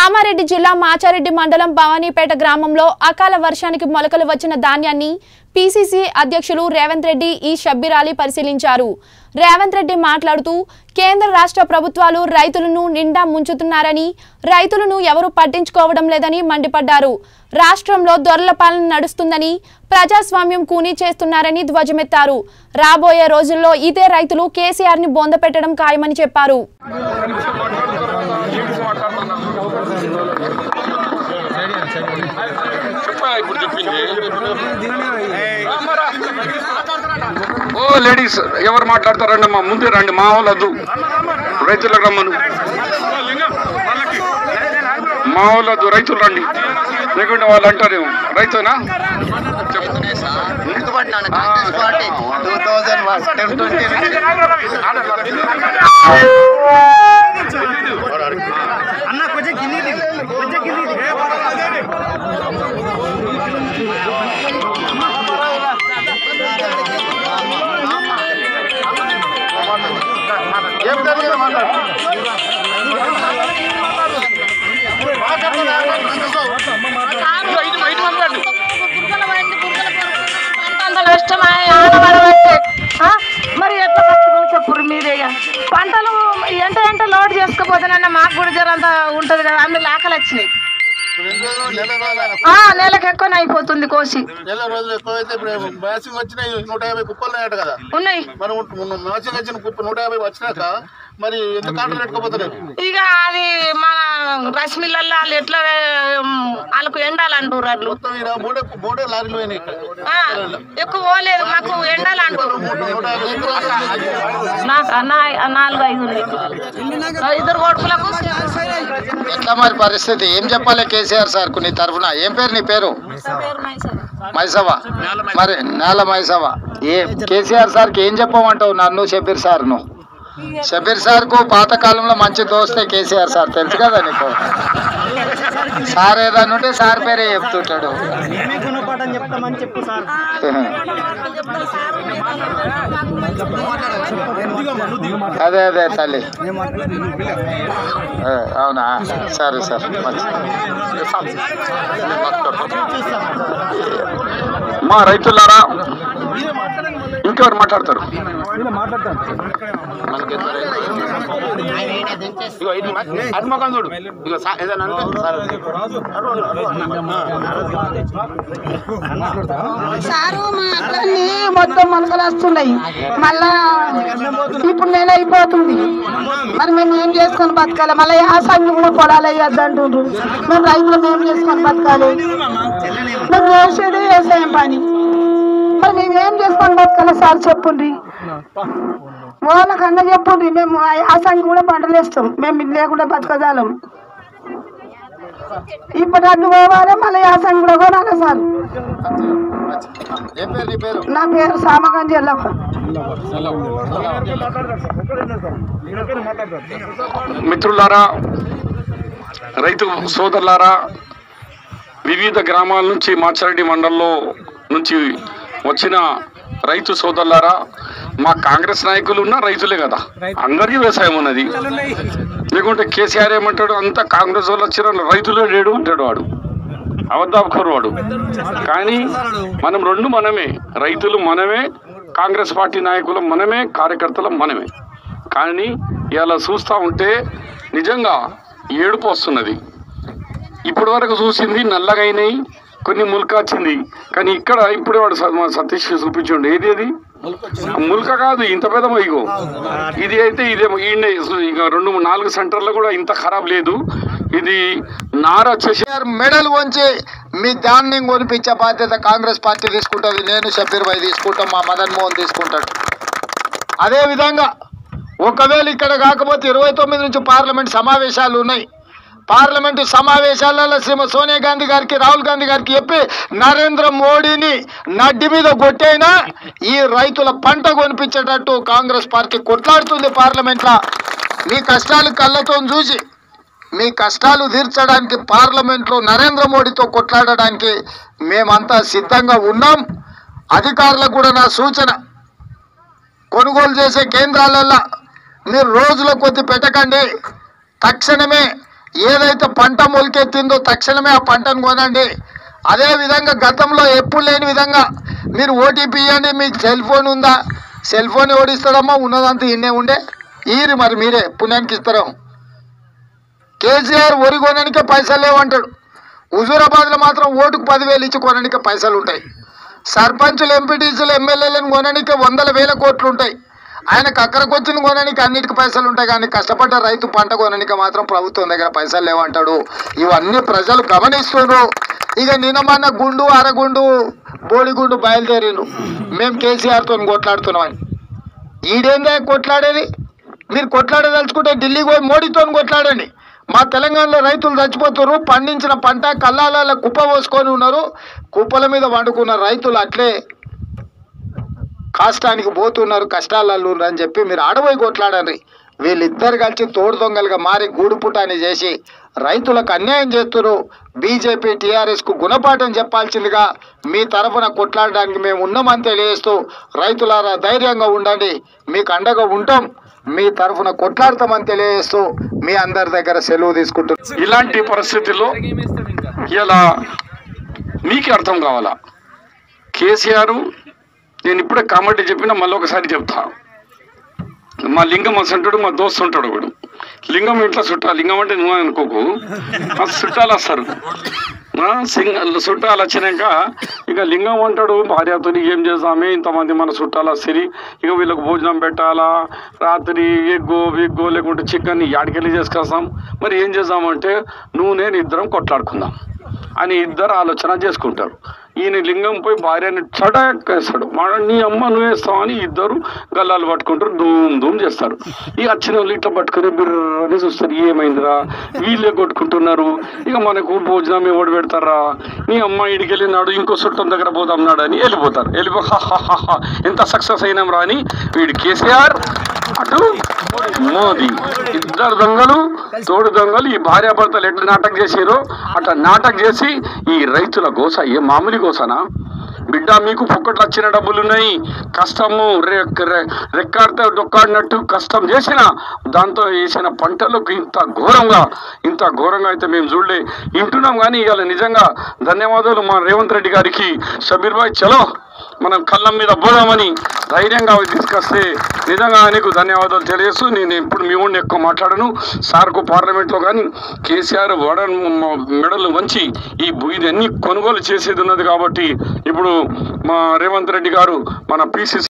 కామారెడ్డి జిల్లా మాచారెడ్డి మండలం భవానీపేట గ్రామంలో అకాల వర్షానికి మొలకలు వచ్చిన ధాన్యాన్ని పీసీసీ అధ్యక్షులు రేవంత్ రెడ్డి ఈ షబ్బీర్ అలీ పరిశీలించారు రేవంత్ రెడ్డి మాట్లాడుతూ కేంద్ర రాష్ట్ర ప్రభుత్వాలు రైతులను నిండా ముంచుతున్నారని రైతులను ఎవరూ పట్టించుకోవడం లేదని మండిపడ్డారు రాష్ట్రంలో దొరల పాలన నడుస్తుందని ప్రజాస్వామ్యం కూనీ చేస్తున్నారని ధ్వజమెత్తారు రాబోయే రోజుల్లో ఇదే రైతులు కేసీఆర్ ని బొందపెట్టడం ఖాయమని చెప్పారు చెప్పా ఇప్పుడు చెప్పింది ఓ లేడీస్ ఎవరు మాట్లాడతారండి అమ్మా ముందే రండి మా వాళ్ళు వద్దు రైతులకు రమ్మను మా వాళ్ళు వద్దు రైతులు రండి లేకుంటే వాళ్ళు అంటారేమో రైతునా చెప్పు గుర్తుపట్టినాను Congress party two thousand one ten twenty అన్న కొంచెం కింది దిగు కొంచెం కింది దిగు అంత నష్టమా ఆడబడబట్టే ఆ? మరి ఎట్లా కష్టమని చెప్పురు మీరే ఇక. పంటలు ఎంట ఎంట లోడ్ చేసుకుపోతానన్న మాకు కూడా జరంత ఉంటది కదా అందులో ఆకలి వచ్చినాయి ఆ, నెలకు ఎక్కువ అయిపోతుంది కోసి నెల రోజులు ఎక్కువైతే ఇప్పుడు మ్యాచింగ్ వచ్చినాయి నూట యాభై కుప్పలు ఉన్నాయట కదా ఉన్నాయి మనం మ్యాచింగ్ వచ్చిన కుప్ప నూట యాభై వచ్చినాక మరి ఎంత కాంట్రాక్ట్ పెట్టుకోపోతలేదు ఇక అది మన రశ్మిలల్లో వాళ్ళు ఎట్లా ఉమ్, వాళ్ళకు ఎండాలంటారు వాళ్ళు మొత్తం ఈడ మూడే మూడే లారీలు పోయినాయి ఇక్కడ ఆ, ఎక్కువ పోలేదు మాకు ఎండాలంటారు నూట యాభై కుప్పలు నాకు నా- నాలుగు ఐదు ఉన్నాయి ఆ, ఇద్దరు కొడుకులకు ఎట్లా మరి పరిస్థితి ఏం చెప్పాలి కేసీఆర్ సార్ నీ తరఫున ఏం పేరు నీ పేరు మైసవ మరి నేల మైసవ ఏ కేసీఆర్ సార్కి ఏం చెప్పమంటావు నన్ను షబీర్ సార్ను షబీర్ సార్కు పాతకాలంలో మంచి దోస్తే కేసీఆర్ సార్ తెలుసు కదా నీకు సార్ ఏదన్నా ఉంటే సార్ పేరే చెప్తుంటాడు మేమే గుణపాఠం చెప్తామని చెప్పు సార్ అదే అదే తల్లి ఏ, అవునా సరే సార్ మంచి మా రైతులారా ఇంకెవరు మాట్లాడతారు ఇగో ఇది మ- హనుమకొండ చూడు ఇగో సా- ఏదైనా అంటే సారు మా అట్లన్నీ మొత్తం మొలకలు వస్తున్నాయి మళ్ళా ఇప్పుడు నెల అయిపోతుంది మరి మేము ఏం చేసుకొని బతకాలి మళ్ళీ యాసంగి కూడా పొలాలు వేయద్దు అంటుండ్రు మేము రైతులు ఏం చేసుకొని బతకాలి మేము చేసేది వ్యవసాయం పని మరి మేము ఏం చేసుకొని బతకాలి సార్ చెప్పుండ్రి వాళ్ళకన్నా చెప్పుండ్రి మేము ఆ యాసంగి కూడా పంటలు వేస్తాం మేము ఇది లేకుండా బతకజాలం ఇప్పుడు అడ్డు పోవాలి మళ్ళీ యాసంగి కూడా కొనాలి సార్ ఏం పేరు నీ పేరు నా పేరు సామగంజి ఎల్లమ్మ మిత్రులారా రైతు సోదరులారా వివిధ గ్రామాల నుంచి మాచారెడ్డి మండలంలో నుంచి వచ్చిన రైతు సోదరులారా మా కాంగ్రెస్ నాయకులు ఉన్న రైతులే కదా అందరికీ వ్యవసాయం ఉన్నది లేకుంటే కేసీఆర్ ఏమంటాడు అంతా కాంగ్రెస్ వాళ్ళు వచ్చిన రైతులే లేడు అంటాడు వాడు అబద్ధాపుకోరు వాడు కానీ మనం రెండు మనమే రైతులు మనమే కాంగ్రెస్ పార్టీ నాయకులు మనమే కార్యకర్తలు మనమే కానీ ఇలా చూస్తూ ఉంటే నిజంగా ఏడుపు వస్తున్నది ఇప్పటి వరకు చూసింది నల్లగా అయినాయి కొన్ని ముల్క వచ్చింది కానీ ఇక్కడ ఇప్పుడే వాడు స- మా సతీష్ చూపించండి ఏది అది ముల్క కాదు ఇంత పెద్ద ఇగో ఇది అయితే ఇదే ఈయన ఇక రెండు మూడు నాలుగు సెంటర్లో కూడా ఇంత ఖరాబ్ లేదు ఇది నార వచ్చేసి కేసీఆర్ మెడల్ వంచి మీ ధాన్యం కొనిపించే బాధ్యత కాంగ్రెస్ పార్టీ తీసుకుంటుంది నేను షబీర్ భాయ్ తీసుకుంటాం మా మదన్ మోహన్ తీసుకుంటాడు అదే విధంగా ఒకవేళ ఇక్కడ కాకపోతే ఇరవై తొమ్మిది నుంచి పార్లమెంట్ సమావేశాలు ఉన్నాయి పార్లమెంటు సమావేశాలలో శ్రీమ సోనియా గాంధీ గారికి రాహుల్ గాంధీ గారికి చెప్పి నరేంద్ర మోడీని నడ్డి మీద కొట్టైనా ఈ రైతుల పంట కొనిపించేటట్టు కాంగ్రెస్ పార్టీ కొట్లాడుతుంది పార్లమెంట్లో మీ కష్టాలు కళ్ళతో చూసి మీ కష్టాలు తీర్చడానికి పార్లమెంట్లో నరేంద్ర మోడీతో కొట్లాడడానికి మేమంతా సిద్ధంగా ఉన్నాం అధికారులకు కూడా నా సూచన కొనుగోలు చేసే కేంద్రాలల్లో మీరు రోజుల కొద్ది పెట్టకండి తక్షణమే ఏదైతే పంట మొలకెత్తిందో తక్షణమే ఆ పంటను కొనండి అదే విధంగా గతంలో ఎప్పుడు లేని విధంగా మీరు ఓటీపీ ఇవ్వండి మీకు సెల్ ఫోన్ ఉందా సెల్ ఫోన్ ఓడిస్తాడమ్మా ఉన్నదంతా ఇన్నే ఉండే ఈరి మరి మీరే పుణ్యానికి ఇస్తారా కేసీఆర్ వరి కొనడానికే పైసలు లేవంటాడు హుజూరాబాద్లో మాత్రం ఓటుకు పదివేలు ఇచ్చి కొనడానికే పైసలు ఉంటాయి సర్పంచులు ఎంపీటీసీలు ఎమ్మెల్యేలను కొనడానికి వందల వేల కోట్లు ఉంటాయి ఆయనకు అక్కడికి వచ్చిన కొనడానికి అన్నిటికీ పైసలు ఉంటాయి కానీ కష్టపడ్డ రైతు పంట కొనడానికి మాత్రం ప్రభుత్వం దగ్గర పైసలు లేవంటాడు ఇవన్నీ ప్రజలు గమనిస్తున్నారు ఇక నిన్న మొన్న గుండు అరగుండు బోడిగుండు బయలుదేరిండు మేము కేసీఆర్తో కొట్లాడుతున్నామని ఈడేందే కొట్లాడేది మీరు కొట్లాడదలుచుకుంటే ఢిల్లీకి పోయి మోడీతో కొట్లాడండి మా తెలంగాణలో రైతులు చచ్చిపోతున్నారు పండించిన పంట కల్లాల కుప్ప పోసుకొని ఉన్నారు కుప్పల మీద వండుకున్న రైతులు అట్లే కాష్టానికి పోతున్నారు కష్టాలలో అని చెప్పి మీరు ఆడపోయి కొట్లాడండి వీళ్ళిద్దరు కలిసి తోడు దొంగలుగా మారి గూడుపుటాన్ని చేసి రైతులకు అన్యాయం చేస్తున్నారు బీజేపీ టీఆర్ఎస్కు గుణపాఠం చెప్పాల్సిందిగా మీ తరఫున కొట్లాడడానికి మేము ఉన్నామని తెలియజేస్తూ రైతులారా ధైర్యంగా ఉండండి మీకు అండగా ఉంటాం మీ తరఫున కొట్లాడతామని తెలియజేస్తూ మీ అందరి దగ్గర సెలవు తీసుకుంటున్నాం ఇలాంటి పరిస్థితుల్లో ఇలా మీకే అర్థం కావాలా కేసీఆర్ నేను ఇప్పుడే కామెంట్ చెప్పినా మళ్ళీ ఒకసారి చెప్తా మా లింగం అసంటాడు మా దోస్తు ఉంటాడు ఒకడు లింగం ఇంట్లో చుట్టాలు లింగం అంటే నువ్వు అనుకోకు ఆ చుట్టాలు వస్తారు ఆ, సింగ చుట్టాలు వచ్చినాక ఇక లింగం అంటాడు భార్యతో ఏం చేద్దామే ఇంతమంది మన చుట్టాలు వస్తారు ఇక వీళ్ళకి భోజనం పెట్టాలా రాత్రి ఎగ్గో విగ్గో లేకుంటే చికెన్ యాడికెళ్ళి చేసుకొస్తాం మరి ఏం చేద్దామంటే నువ్వు నేను ఇద్దరం కొట్లాడుకుందాం అని ఇద్దరు ఆలోచన చేసుకుంటారు ఈయన లింగం పోయి భార్యని చడకేస్తాడు మన నీ అమ్మ నువ్వు వేస్తావని ఇద్దరు గల్లాలు పట్టుకుంటారు ధూమ్ ధూమ్ చేస్తారు ఈ వచ్చిన వాళ్ళు ఇట్లా పట్టుకుని బిర్రని చూస్తారు ఏమైందిరా వీళ్ళే కొట్టుకుంటున్నారు ఇక మనకు భోజనం ఎవడు పెడతారా నీ అమ్మ ఇడికి వెళ్ళినాడు ఇంకో చుట్టం దగ్గర పోదాంనాడు అని వెళ్ళిపోతారు వెళ్ళిపో "హా, హా, హా, హా, ఎంత సక్సెస్ అయినాం రా అని వీడు కేసీఆర్ అటు మోదీ ఇద్దరు దొంగలు తోడు దొంగలు ఈ భార్యాభర్తలు ఎట్లా నాటకం చేసారో అట్లా నాటకం చేసి ఈ రైతుల గోస ఏ మామూలు గోసనా బిడ్డ మీకు పొక్కట్లు వచ్చిన డబ్బులు ఉన్నాయి కష్టము రె- రె- రెక్కాడితే డొక్కాడినట్టు కష్టం చేసిన దాంతో వేసిన పంటలకు ఇంత ఘోరంగా ఇంత ఘోరంగా అయితే మేము చూడలే వింటున్నాం కానీ ఇవాళ నిజంగా ధన్యవాదాలు మా రేవంత్ రెడ్డి గారికి షబీర్ భాయ్ చలో మనం కళ్ళం మీద పోదామని ధైర్యంగా అవి తీసుకొస్తే నిజంగా నీకు ధన్యవాదాలు తెలియజేస్తూ నేను ఇప్పుడు మీ ఊడిని ఎక్కువ మాట్లాడను సార్కు పార్లమెంట్లో కానీ కేసీఆర్ వడ మెడలు వంచి ఈ భూ- ఇది అన్ని కొనుగోలు చేసేది ఉన్నది కాబట్టి ఇప్పుడు మా రేవంత్ రెడ్డి గారు మన పిసిసి